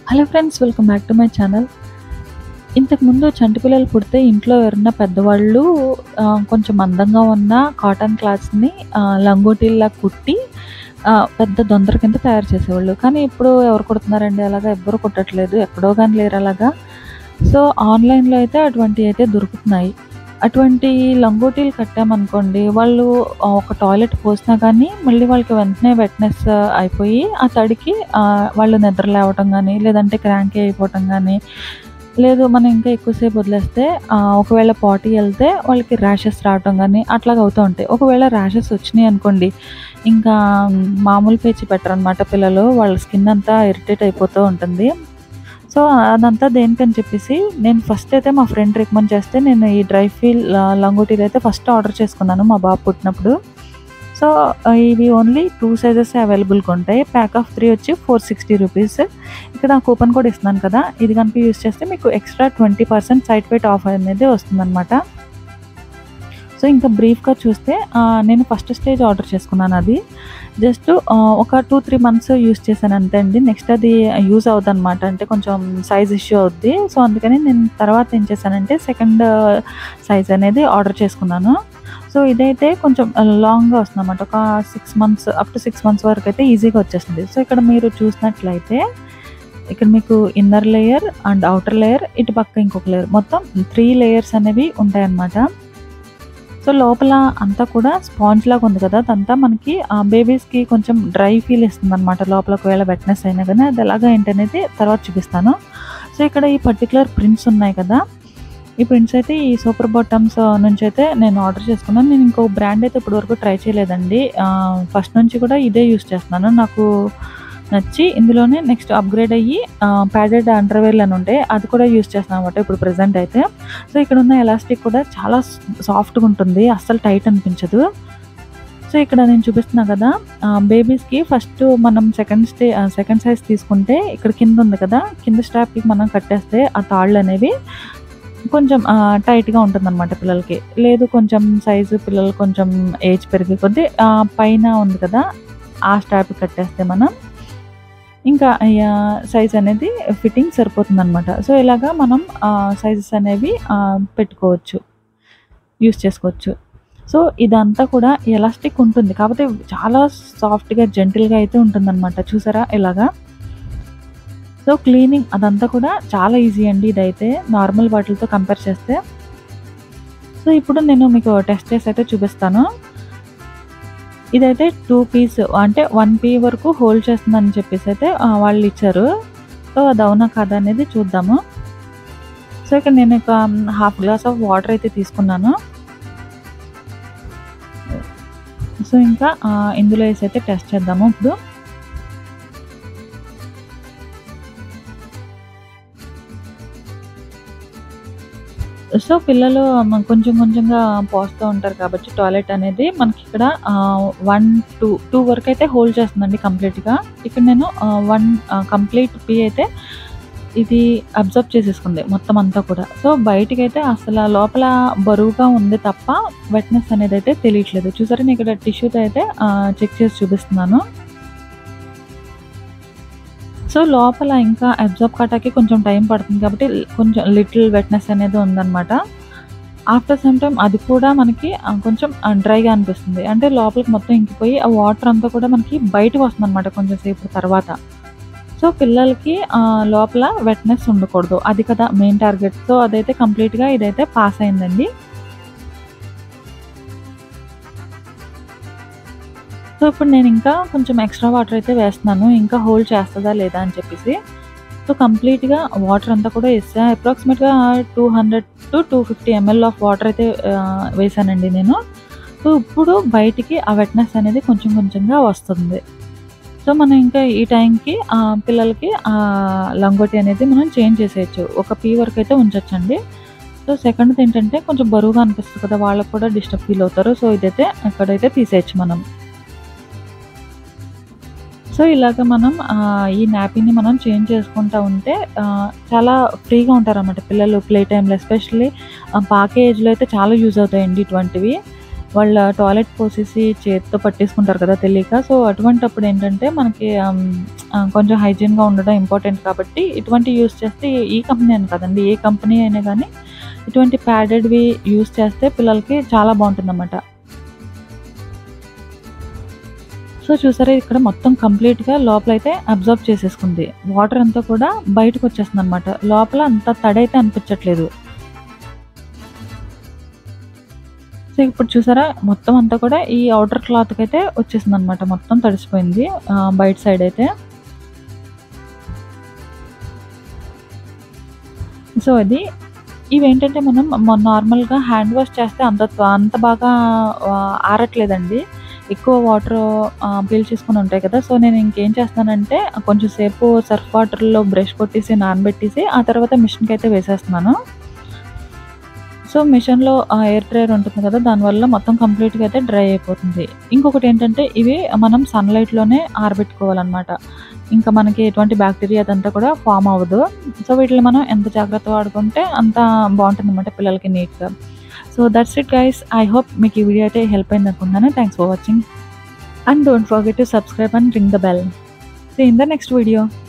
Hello friends welcome back to my channel ఇంతకుముందు చంటి పిల్లలు పుడితే ఇంట్లో ఎవరన్నా పెద్దవాళ్ళు ఆ, కొంచెం అందంగా ఉన్న కాటన్ క్లాత్స్ని లంగోటీల్లా కుట్టి ఆ, పెద్ద దొందర కింద తయారు చేసేవాళ్ళు కానీ ఇప్పుడు ఎవరు కుడుతున్నారండి అలాగా ఎవ్వరు కుట్టట్లేదు ఎక్కడో కానీ లేరు అలాగా సో ఆన్లైన్లో అయితే అటువంటివి అయితే దొరుకుతున్నాయి అటువంటి లంగోటీలు కట్టామనుకోండి వాళ్ళు ఆ, ఒక టాయిలెట్ పోసినా కానీ మళ్ళీ వాళ్ళకి వెంటనే వెట్నెస్ అయిపోయి ఆ తడికి ఆ, వాళ్ళు నిద్ర లేవటం కానీ లేదంటే క్రాంకీ అయిపోవటం కానీ లేదు మనం ఇంకా ఎక్కువసేపు వదిలేస్తే ఆ, ఒకవేళ పాటీ వెళ్తే వాళ్ళకి ర్యాషెస్ రావటం కానీ అట్లాగా అవుతూ ఉంటాయి ఒకవేళ ర్యాషెస్ వచ్చినాయి అనుకోండి ఇంకా మామూలు పేచి పెట్టరనమాట పిల్లలు వాళ్ళ స్కిన్ అంతా ఇరిటేట్ అయిపోతూ ఉంటుంది సో అదంతా దేనికని చెప్పేసి నేను ఫస్ట్ అయితే మా ఫ్రెండ్ రికమెండ్ చేస్తే నేను ఈ డ్రై ఫీల్ లంగోటీలు అయితే ఫస్ట్ ఆర్డర్ చేసుకున్నాను మా బాబు పుట్టినప్పుడు సో ఇవి ఓన్లీ టూ సైజెస్ అవైలబుల్గా ఉంటాయి ప్యాక్ ఆఫ్ త్రీ వచ్చి ఫోర్ సిక్స్టీ రూపీస్ ఇక్కడ కూపన్ కూడా ఇస్తున్నాను కదా ఇది కనుక యూస్ చేస్తే మీకు extra twenty percent site wide offer అనేది వస్తుందన్నమాట సో ఇంకా బ్రీఫ్గా చూస్తే ఆ, నేను ఫస్ట్ స్టేజ్ ఆర్డర్ చేసుకున్నాను అది జస్ట్ ఒక టూ త్రీ మంత్స్ యూస్ చేశాను అంతే అండి నెక్స్ట్ అది యూజ్ అవుతుంది అనమాట అంటే కొంచెం సైజ్ ఇష్యూ అవుద్ది సో అందుకని నేను తర్వాత ఏం చేశానంటే సెకండ్ సైజ్ అనేది ఆర్డర్ చేసుకున్నాను సో ఇదైతే కొంచెం లాంగ్గా వస్తుంది అనమాట ఒక six months up to six months వరకు అయితే ఈజీగా వచ్చేస్తుంది సో ఇక్కడ మీరు చూసినట్లయితే ఇక్కడ మీకు inner layer and outer layer ఇటు పక్క ఇంకొక లేయర్ మొత్తం త్రీ లేయర్స్ అనేవి ఉంటాయన్నమాట సో లోపల అంతా కూడా స్పాంజ్ లాగా ఉంది కదా అదంతా మనకి బేబీస్కి కొంచెం డ్రై ఫీల్ ఇస్తుంది అనమాట లోపల ఒకవేళ వెట్నెస్ అయినా కానీ అది ఎలాగా ఏంటనేది తర్వాత చూపిస్తాను సో ఇక్కడ ఈ పర్టికులర్ ప్రింట్స్ ఉన్నాయి కదా ఈ ప్రింట్స్ అయితే ఈ సూపర్ బాటమ్స్ నుంచి అయితే నేను ఆర్డర్ చేసుకున్నాను నేను ఇంకో బ్రాండ్ అయితే ఇప్పటివరకు ట్రై చేయలేదండి ఫస్ట్ నుంచి కూడా ఇదే యూస్ చేస్తున్నాను నాకు నచ్చి ఇందులోనే నెక్స్ట్ అప్గ్రేడ్ అయ్యి ప్యాడెడ్ అండర్వేర్లు అని ఉంటాయి అది కూడా యూస్ చేస్తున్నాను అనమాట ఇప్పుడు ప్రెసెంట్ అయితే సో ఇక్కడ ఉన్న ఎలాస్టిక్ కూడా చాలా సాఫ్ట్గా ఉంటుంది అస్సలు టైట్ అనిపించదు సో ఇక్కడ నేను చూపిస్తున్నా కదా బేబీస్కి ఫస్ట్ మనం సెకండ్ స్టే సెకండ్ సైజ్ తీసుకుంటే ఇక్కడ కింద ఉంది కదా కింద స్ట్రాప్కి మనం కట్టేస్తే ఆ తాళ్ళు అనేవి కొంచెం టైట్గా ఉంటుంది అనమాట పిల్లలకి లేదు కొంచెం సైజు పిల్లలు కొంచెం ఏజ్ పెరిగే కొద్దీ ఆ, పైన ఉంది కదా ఆ స్ట్రాప్ కట్టేస్తే మనం ఇంకా సైజ్ అనేది ఫిట్టింగ్ సరిపోతుంది అనమాట సో ఇలాగా మనం సైజెస్ అనేవి ఆ, పెట్టుకోవచ్చు యూస్ చేసుకోవచ్చు సో ఇదంతా కూడా ఎలాస్టిక్ ఉంటుంది కాకపోతే చాలా సాఫ్ట్గా జెంటిల్గా అయితే ఉంటుందన్నమాట చూసారా ఇలాగా సో క్లీనింగ్ అదంతా కూడా చాలా ఈజీ అండి ఇదైతే నార్మల్ వాటితో కంపేర్ చేస్తే సో ఇప్పుడు నేను మీకు టెస్ట్ చేసి అయితే చూపిస్తాను ఇదైతే టూ పీస్ అంటే వన్ పీ వరకు హోల్డ్ చేస్తుందని చెప్పేసి అయితే ఆ, వాళ్ళు ఇచ్చారు సో అది అవునా కాదా అనేది చూద్దాము సో ఇక్కడ నేను ఒక హాఫ్ గ్లాస్ ఆఫ్ వాటర్ అయితే తీసుకున్నాను సో ఇంకా ఆ, ఇందులో వేసి అయితే టెస్ట్ చేద్దాము ఇప్పుడు సో పిల్లలు మ- కొంచెం కొంచెంగా పోస్తూ ఉంటారు కాబట్టి టాయిలెట్ అనేది మనకి ఇక్కడ వన్ టూ టూ వరకు అయితే హోల్డ్ చేస్తుందండి కంప్లీట్గా ఇక్కడ నేను వన్ కంప్లీట్ పీ అయితే ఇది అబ్జర్వ్ చేసేసుకుంది మొత్తం అంతా కూడా సో బయటికి అయితే అసలు లోపల బరువుగా ఉంది తప్ప వెట్నెస్ అనేది అయితే తెలియట్లేదు చూసారా నేను ఇక్కడ టిష్యూతో అయితే చెక్ చేసి చూపిస్తున్నాను సో లోపల ఇంకా అబ్జర్వ్ కాటాకి కొంచెం టైం పడుతుంది కాబట్టి కొంచెం లిటిల్ వెట్నెస్ అనేది ఉందన్నమాట ఆఫ్టర్ సమ్ టైం అది కూడా మనకి ఆ, కొంచెం డ్రైగా అనిపిస్తుంది అంటే లోపలికి మొత్తం ఇంకిపోయి ఆ వాటర్ అంతా కూడా మనకి బయటకు వస్తుంది అనమాట కొంచెం సేపు తర్వాత సో పిల్లలకి ఆ, లోపల వెట్నెస్ ఉండకూడదు అది కదా మెయిన్ టార్గెట్ సో అదైతే కంప్లీట్గా ఇదైతే పాస్ అయిందండి సో ఇప్పుడు నేను ఇంకా కొంచెం ఎక్స్ట్రా వాటర్ అయితే వేస్తున్నాను ఇంకా హోల్డ్ చేస్తుందా లేదా అని చెప్పేసి సో కంప్లీట్గా వాటర్ అంతా కూడా వేసా అప్రాక్సిమేట్గా two hundred to two fifty ml of water అయితే ఆ, వేసానండి నేను సో ఇప్పుడు బయటికి ఆ వెట్నెస్ అనేది కొంచెం కొంచెంగా వస్తుంది సో మనం ఇంకా ఈ టైంకి ఆ, పిల్లలకి ఆ లంగోటి అనేది మనం చేంజ్ చేసేయచ్చు ఒక పీ వరకు అయితే ఉంచొచ్చండి సో సెకండ్ ఏంటంటే కొంచెం బరువుగా అనిపిస్తుంది కదా వాళ్ళకు కూడా డిస్టర్బ్ ఫీల్ అవుతారు సో ఇదైతే అక్కడైతే తీసేయచ్చు మనం సో ఇలాగ మనం ఆ, ఈ నాపీని మనం చేంజ్ చేసుకుంటూ ఉంటే ఆ, చాలా ఫ్రీగా ఉంటారన్నమాట పిల్లలు ప్లే టైంలో ఎస్పెషల్లీ పాకే ఏజ్లో అయితే చాలా యూజ్ అవుతాయండి ఇటువంటివి వాళ్ళ టాయిలెట్ పోసేసి చేత్తో పట్టేసుకుంటారు కదా తెలియక. సో, అటువంటప్పుడు ఏంటంటే మనకి ఆహ్, ఆహ్, కొంచెం హైజీన్‌గా ఉండడం ఇంపార్టెంట్ కాబట్టి ఇటువంటివి యూజ్ చేస్తే ఈ కంపెనీ అని కాదండి. ఏ కంపెనీ అయినా గానీ ఇటువంటి ప్యాడెడ్‌వి యూజ్ చేస్తే పిల్లలకి చాలా బావుంటుందన్నమాట. సో, చూసారా ఇక్కడ మొత్తం కంప్లీట్‌గా లోపలైతే అబ్జార్బ్ చేసేసుకుంది. వాటర్ అంతా కూడా బయటకొచ్చేస్తుందన్నమాట. లోపల అంత తడైతే అనిపించట్లేదు. సో, ఇప్పుడు చూసారా మొత్తం అంతా కూడా ఈ ఔటర్ క్లాత్‌కైతే వచ్చేసిందన్నమాట. మొత్తం తడిసిపోయింది. ఆహ్, బయట సైడ్ అయితే. సో, అది ఇవేంటంటే మనం మ నార్మల్‌గా హ్యాండ్ వాష్ చేస్తే అంత త్వ అంత బాగా ఆహ్, ఆరట్లేదండి. ఎక్కువ వాటర్ ఆహ్, పీల్చేసుకొని ఉంటాయి కదా! సో, నేను ఇంకేం చేస్తున్నానంటే కొంచెం సేపు సర్ఫ్ వాటర్‌లో బ్రష్ కొట్టేసి నానబెట్టేసి ఆ తర్వాత మిషన్‌కైతే వేసేస్తున్నాను. సో, మిషన్‌లో ఆహ్, ఎయిర్ డ్రైయర్ ఉంటుంది కదా! దానివల్ల మొత్తం కంప్లీట్‌గా అయితే డ్రై అయిపోతుంది. ఇంకొకటేంటంటే ఇవి మనం సన్‌లైట్‌లోనే ఆరబెట్టుకోవాలన్నమాట. ఇంకా మనకి ఎటువంటి బ్యాక్టీరియా అదంతా కూడా ఫార్మ్ అవ్వదు. సో, వీటిని మనం ఎంత జాగ్రత్తగా వాడుకుంటే అంత బావుంటుందన్నమాట పిల్లలకి నీట్‌గా. So, that's it guys. I hope మీకు ఈ వీడియో అయితే హెల్ప్ అయిందనుకుంటున్నాను. Thanks for watching. And don't forget to subscribe and ring the bell. See you in the next video.